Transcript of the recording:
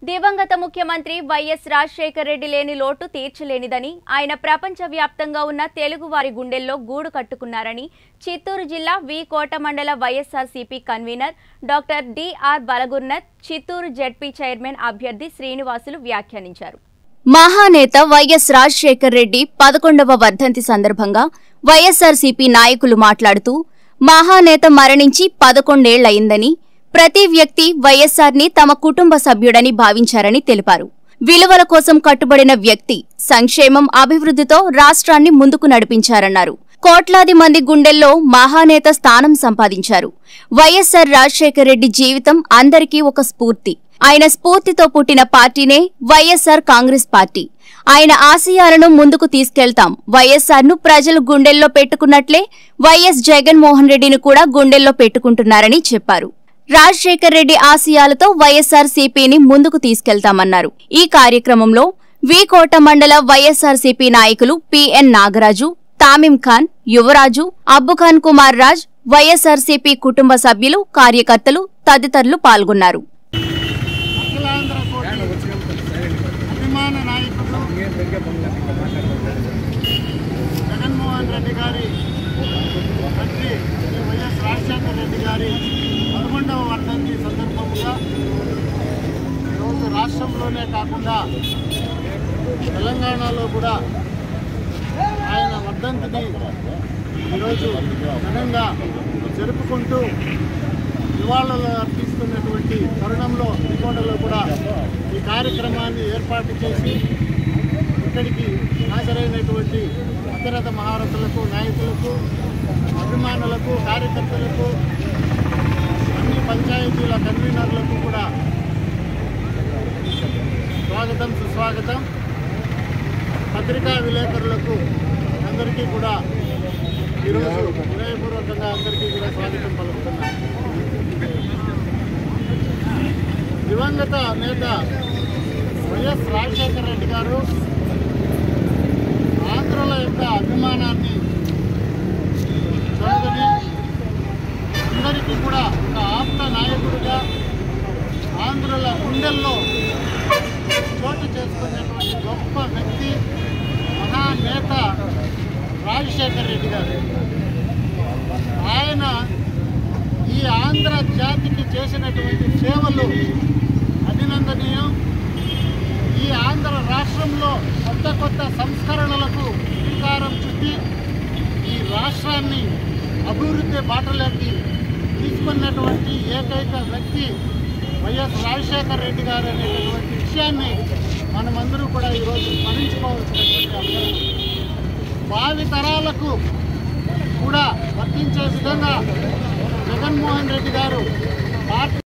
దివంగత ముఖ్యమంత్రి వైఎస్ రాజశేఖర రెడ్డి లేని లోటు తీర్చలేనిదని ఆయన ప్రపంచవ్యాప్తంగా ఉన్న తెలుగు వారి గుండెల్లో గూడు కట్టుకున్నారని చిత్తూరు జిల్లా వి కోట మండల YSRCP convener doctor DR Balagurnath Chittoor ZP chairman అభ్యర్థి శ్రీనివాసులు వ్యాఖ్యానించారు మహానేత వైఎస్ రాజశేఖర్ రెడ్డి పదకొండవ వర్ధంతి సందర్భంగా వైఎస్ఆర్సీపీ నాయకులు మాట్లాడుతూ మహానేత మరణించి పదకొండేళ్లయిందని ప్రతి వ్యక్తి వైఎస్ఆర్ని తమ కుటుంబ సభ్యుడని భావించారని తెలిపారు విలువల కోసం కట్టుబడిన వ్యక్తి సంక్షేమం అభివృద్ధితో రాష్ట్రాన్ని ముందుకు నడిపించారన్నారు కోట్లాది మంది గుండెల్లో మహానేత స్థానం సంపాదించారు వైఎస్ఆర్ రాజశేఖర్ రెడ్డి జీవితం అందరికీ ఒక స్ఫూర్తి ఆయన స్ఫూర్తితో పుట్టిన పార్టీనే వైఎస్ఆర్ కాంగ్రెస్ పార్టీ ఆయన ఆశయాలను ముందుకు తీసుకెళ్తాం వైఎస్ఆర్ ను ప్రజలు గుండెల్లో పెట్టుకున్నట్లే వైఎస్ జగన్మోహన్ రెడ్డిని కూడా గుండెల్లో పెట్టుకుంటున్నారని చెప్పారు రాజశేఖర్ రెడ్డి ఆశయాలతో వైఎస్ఆర్ సిపిని ముందుకు తీసుకెళ్తామన్నారు ఈ కార్యక్రమంలో వి కోట మండల వైఎస్ఆర్ సిపి నాయకులు PN Nagaraju Tamim Khan Yuvaraju Abbukhan Kumar Raj YSR CP కుటుంబ సభ్యులు కార్యకర్తలు తదితరులు పాల్గొన్నారు అఖిలాంధ్ర కోటి అభిమాన నాయకుడు జగన్మోహన్ రెడ్డి గారి తండ్రి శ్రీ వైఎస్ రాజశేఖర రెడ్డి గారి పదకొండవ వర్ధంతి సందర్భంగా ఈరోజు రాష్ట్రంలోనే కాకుండా తెలంగాణలో కూడా ఆయన వర్ధంతిని ఈరోజు ఘనంగా జరుపుకుంటూ నివాళులు అర్పిస్తున్నటువంటి తరుణంలో వికోటలో కూడా ఈ కార్యక్రమాన్ని ఏర్పాటు చేసి ఇక్కడికి హాజరైనటువంటి అతిరథ మహారథులకు నాయకులకు అభిమానులకు కార్యకర్తలకు అన్ని పంచాయతీల కన్వీనర్లకు కూడా స్వాగతం సుస్వాగతం పత్రికా విలేకరులకు అందరికీ కూడా ఈరోజు హృదయపూర్వకంగా అందరికీ కూడా స్వాగతం పలుకుతున్నాను దివంగత నేత వైఎస్ రాజశేఖర రెడ్డి గారు ఆంధ్రుల యొక్క అభిమానాన్ని చదువుని అందరికీ కూడా ఒక ఆప్త నాయకుడిగా ఆంధ్రుల గుండెల్లో చోటు చేసుకున్నటువంటి గొప్ప వ్యక్తి మహానేత రాజశేఖర రెడ్డి గారు ఆయన ఈ ఆంధ్ర జాతికి చేసినటువంటి సేవలు అభినందనీయం ఈ ఆంధ్ర రాష్ట్రంలో కొత్త కొత్త సంస్కరణలకు శ్రీకారం చుట్టి ఈ రాష్ట్రాన్ని అభివృద్ధి బాటలోకి తీసుకున్నటువంటి ఏకైక వ్యక్తి వైఎస్ రాజశేఖర రెడ్డి గారు అనేటటువంటి విషయాన్ని మనమందరూ కూడా ఈరోజు స్మరించుకోవాల్సినటువంటి అవసరం భావి తరాలకు కూడా వర్తించే విధంగా జగన్మోహన్ రెడ్డి గారు పార్టీ